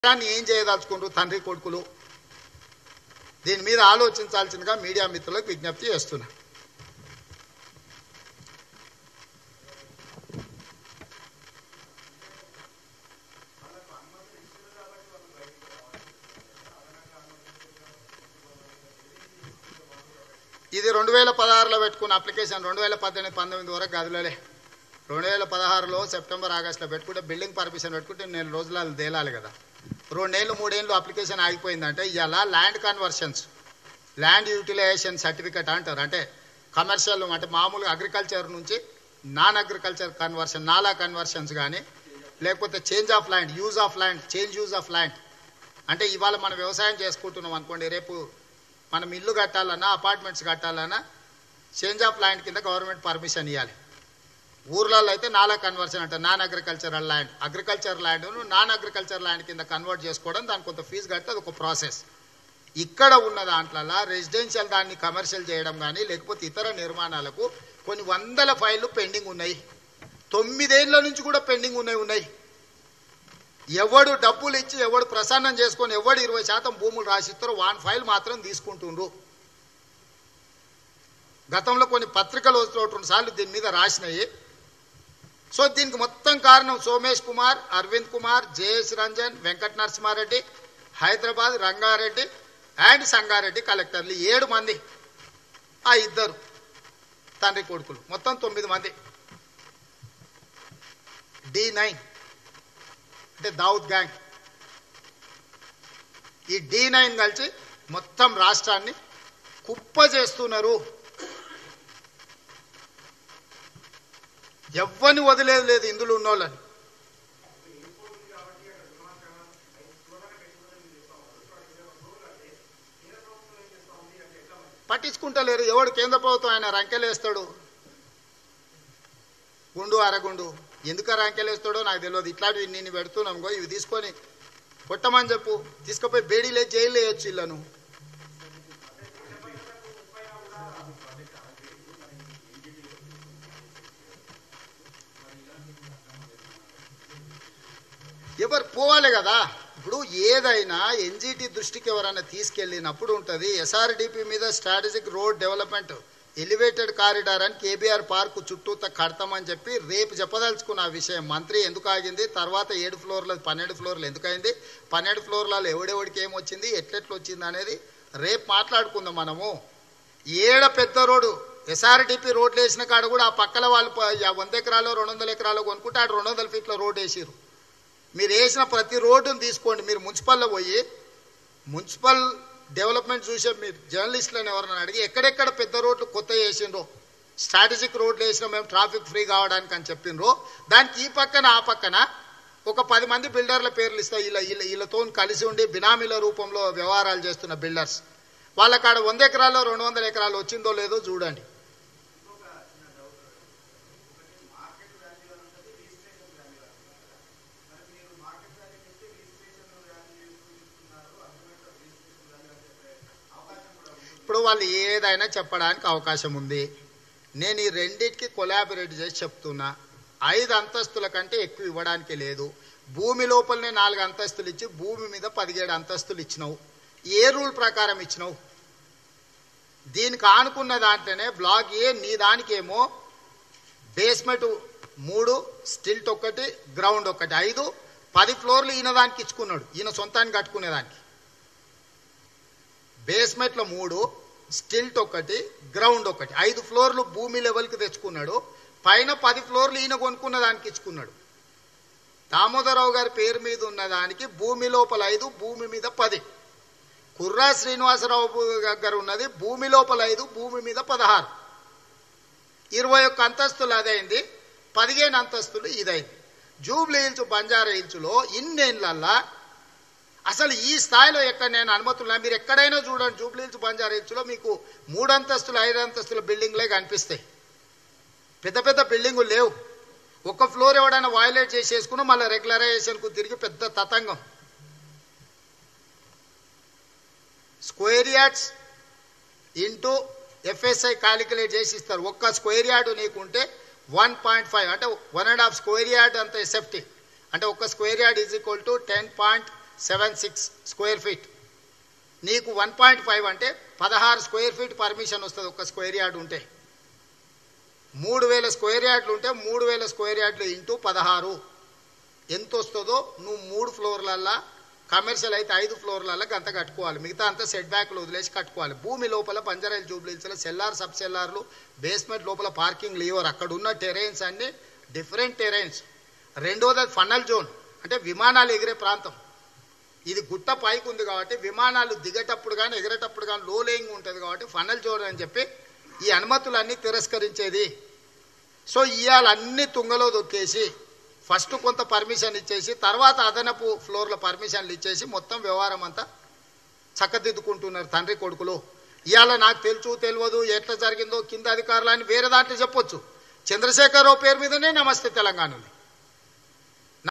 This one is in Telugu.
దాన్ని ఏం చేయదలుచుకుంటారు తండ్రి కొడుకులు దీని మీద ఆలోచించాల్సిందిగా మీడియా మిత్రులకు విజ్ఞప్తి చేస్తున్నా ఇది రెండు వేల పదహారులో పెట్టుకున్న అప్లికేషన్ రెండు వేల పద్దెనిమిది పంతొమ్మిది వరకు గదిలోలే రెండు వేల పదహారులో సెప్టెంబర్ ఆగస్టులో పెట్టుకుంటే బిల్డింగ్ పర్మిషన్ పెట్టుకుంటే నేను రోజులలో తేలాలి కదా రెండేళ్ళు మూడేళ్ళు అప్లికేషన్ ఆగిపోయిందంటే ఇవాళ land conversions land utilization certificate అంటారు అంటే కమర్షియల్ అంటే మామూలుగా అగ్రికల్చర్ నుంచి non agriculture conversion NALA conversions కానీ లేకపోతే change of land use of land change use of land అంటే ఇవాళ మనం వ్యవసాయం చేసుకుంటున్నాం అనుకోండి రేపు మనం ఇల్లు కట్టాలన్నా అపార్ట్మెంట్స్ కట్టాలన్నా చేంజ్ ఆఫ్ ల్యాండ్ కింద గవర్నమెంట్ పర్మిషన్ ఇవ్వాలి ఊర్లలో అయితే నాలా కన్వర్షన్ అంటే non agricultural land agriculture land non agriculture land కింద కన్వర్ట్ చేసుకోవడం దానికి కొంత ఫీజు కడితే అది ఒక ప్రాసెస్ ఇక్కడ ఉన్న దాంట్లో రెసిడెన్షియల్ దాన్ని కమర్షియల్ చేయడం కానీ లేకపోతే ఇతర నిర్మాణాలకు కొన్ని వందల ఫైళ్ళు పెండింగ్ ఉన్నాయి తొమ్మిదేళ్ల నుంచి కూడా పెండింగ్ ఉన్నాయి ఉన్నాయి ఎవడు డబ్బులు ఇచ్చి ఎవడు ప్రసన్నం చేసుకొని ఎవడు ఇరవై శాతం భూములు రాసిస్తారో వాన్ ఫైల్ మాత్రం తీసుకుంటుండ్రు గతంలో కొన్ని పత్రికలు ఒకటి రెండు సార్లు దీని మీద రాసినాయి సో దీనికి మొత్తం కారణం సోమేష్ కుమార్ అరవింద్ కుమార్ జేఎస్ రంజన్ వెంకట నరసింహారెడ్డి హైదరాబాద్ రంగారెడ్డి అండ్ సంగారెడ్డి కలెక్టర్లు ఏడు మంది ఆ ఇద్దరు తండ్రి కొడుకులు మొత్తం తొమ్మిది మంది డి నైన్ అంటే దావుద్ గ్యాంగ్ ఈ డి నైన్ కలిసి మొత్తం రాష్ట్రాన్ని కుప్ప చేస్తున్నారు ఎవ్వని వదిలేదు లేదు ఇందులో ఉన్నోళ్ళని పట్టించుకుంటలేరు ఎవడు కేంద్ర ప్రభుత్వం ఆయన రంకెలేస్తాడు గుండు అరగుండు ఎందుకు రంకెలేస్తాడో నాకు తెలియదు ఇట్లాంటివి నేను పెడుతున్నాం గో ఇవి తీసుకొని కొట్టమని చెప్పు తీసుకుపోయి బేడీలే జైలు వేయచ్చు ఇళ్ళను ఎవరు పోవాలి కదా ఇప్పుడు ఏదైనా ఎన్జిటి దృష్టికి ఎవరైనా తీసుకెళ్ళినప్పుడు ఉంటుంది ఎస్ఆర్డిపి మీద strategic road development elevated corridor అని కేబీఆర్ పార్క్ చుట్టూత కడతామని చెప్పి రేపు చెప్పదలుచుకున్న ఆ విషయం మంత్రి ఎందుకు ఆగింది తర్వాత ఏడు ఫ్లోర్లు పన్నెండు ఫ్లోర్లు ఎందుకు అయింది పన్నెండు ఫ్లోర్లలో ఎవడెవడికి ఏమొచ్చింది ఎట్లెట్లు వచ్చింది అనేది రేపు మాట్లాడుకుందాం మనము ఏడ పెద్ద రోడ్డు ఎస్ఆర్డిపి రోడ్లు వేసిన కాడ కూడా ఆ పక్కల వాళ్ళు ప- యా వంద ఎకరాలు రెండు వందల ఎకరాలు కొనుక్కుంటే ఆడు రెండు వందల ఫీట్ల రోడ్ వేసిరు మీరు వేసిన ప్రతి రోడ్డును తీసుకోండి మీరు మున్సిపల్లో పోయి మున్సిపల్ డెవలప్మెంట్ చూసే మీరు జర్నలిస్టులను ఎవరైనా అడిగి ఎక్కడెక్కడ పెద్ద రోడ్లు కొత్త వేసిండ్రో స్ట్రాటజిక్ రోడ్లు వేసిన మేము ట్రాఫిక్ ఫ్రీ కావడానికి అని చెప్పిండ్రో దానికి ఈ పక్కన ఆ పక్కన ఒక పది మంది బిల్డర్ల పేర్లు ఇస్తాయి వీళ్ళ వీళ్ళ వీళ్ళతో కలిసి ఉండి బినామీల రూపంలో వ్యవహారాలు చేస్తున్న బిల్డర్స్ వాళ్ళ కాడ వంద ఎకరాల్లో రెండు వందల ఎకరాలు వచ్చిందో లేదో చూడండి ఇప్పుడు వాళ్ళు ఏదైనా చెప్పడానికి అవకాశం ఉంది నేను ఈ రెండింటికి కొలాబరేట్ చేసి చెప్తున్నా ఐదు అంతస్తుల కంటే ఎక్కువ ఇవ్వడానికి లేదు భూమి లోపలనే నాలుగు అంతస్తులు ఇచ్చి భూమి మీద పదిహేడు అంతస్తులు ఇచ్చినావు ఏ రూల్ ప్రకారం ఇచ్చినావు దీనికి ఆనుకున్న దాంట్లోనే బ్లాక్ ఏ నీ దానికేమో బేస్మెంట్ మూడు స్టిల్ట్ ఒకటి గ్రౌండ్ ఒకటి ఐదు పది ఫ్లోర్లు ఈయన దానికి ఇచ్చుకున్నాడు ఈయన సొంతాన్ని కట్టుకునేదానికి బేస్మెంట్లో మూడు స్టిల్ట్ ఒకటి గ్రౌండ్ ఒకటి ఐదు ఫ్లోర్లు భూమి లెవెల్కి తెచ్చుకున్నాడు పైన పది ఫ్లోర్లు ఈయన కొనుక్కున్న దానికి ఇచ్చుకున్నాడు దామోదరరావు గారి పేరు మీద ఉన్న దానికి భూమి లోపల ఐదు భూమి మీద పది కుర్రా శ్రీనివాసరావు గారు ఉన్నది భూమి లోపల ఐదు భూమి మీద పదహారు ఇరవై ఒక్క అంతస్తులు అదైంది పదిహేను అంతస్తులు ఇదైంది జూబ్లీ హిల్స్ బంజారా హిల్స్లో ఇన్నేళ్ళల్లా అసలు ఈ స్థాయిలో ఎక్కడ నేను అనుమతులు మీరు ఎక్కడైనా చూడండి జూబ్లీ హిల్స్ బంజారా హిల్స్లో మీకు మూడు అంతస్తులు ఐదు అంతస్తుల బిల్డింగ్లే కనిపిస్తాయి పెద్ద పెద్ద బిల్డింగులు లేవు ఒక ఫ్లోర్ ఎవడైనా వాయిలేట్ చేసేసుకున్నా మళ్ళీ రెగ్యులరైజేషన్కు తిరిగి పెద్ద తతంగం square yards into FSI calculate చేసి ఇస్తారు ఒక్క స్క్వేర్ యార్డ్ నీకుంటే వన్ పాయింట్ ఫైవ్ అంటే one and half square yard అంత ఎస్ఎఫ్టీ అంటే ఒక్క square yard is equal to ten point seven six square feet నీకు వన్ పాయింట్ ఫైవ్ అంటే పదహారు స్క్వేర్ ఫీట్ పర్మిషన్ వస్తుంది ఒక స్క్వేర్ యార్డ్ ఉంటే మూడు వేల స్క్వేర్ యార్డ్లు ఉంటే మూడు వేల స్క్వేర్ యార్డ్లు ఇంటూ పదహారు ఎంత వస్తుందో నువ్వు మూడు ఫ్లోర్లల్లా కమర్షియల్ అయితే ఐదు ఫ్లోర్లలో అంత కట్టుకోవాలి మిగతా అంతా సెట్ బ్యాక్లు వదిలేసి కట్టుకోవాలి భూమి లోపల బంజారాయిల్ జూబ్లీస్లో సెల్లార్ సబ్ సెల్లార్లు బేస్మెంట్ లోపల పార్కింగ్ లీవర్ అక్కడ ఉన్న టెరైన్స్ అన్ని డిఫరెంట్ టెరైన్స్ రెండోది ఫనల్ జోన్ అంటే విమానాలు ఎగిరే ప్రాంతం ఇది గుట్ట పైకి ఉంది కాబట్టి విమానాలు దిగేటప్పుడు కానీ ఎగిరేటప్పుడు కానీ లో లేయింగ్ ఉంటుంది కాబట్టి ఫనల్ జోన్ అని చెప్పి ఈ అనుమతులన్నీ తిరస్కరించేది సో ఇవాళ అన్ని తుంగలో దొక్కేసి ఫస్ట్ కొంత పర్మిషన్ ఇచ్చేసి తర్వాత అదనపు ఫ్లోర్ల పర్మిషన్లు ఇచ్చేసి మొత్తం వ్యవహారం అంతా చక్కదిద్దుకుంటున్నారు తండ్రి కొడుకులు ఇవాళ నాకు తెలుసు తెలియదు ఎట్లా జరిగిందో కింద అధికారులు అని వేరే దాంట్లో చెప్పొచ్చు చంద్రశేఖరరావు పేరు మీదనే నమస్తే తెలంగాణ ఉంది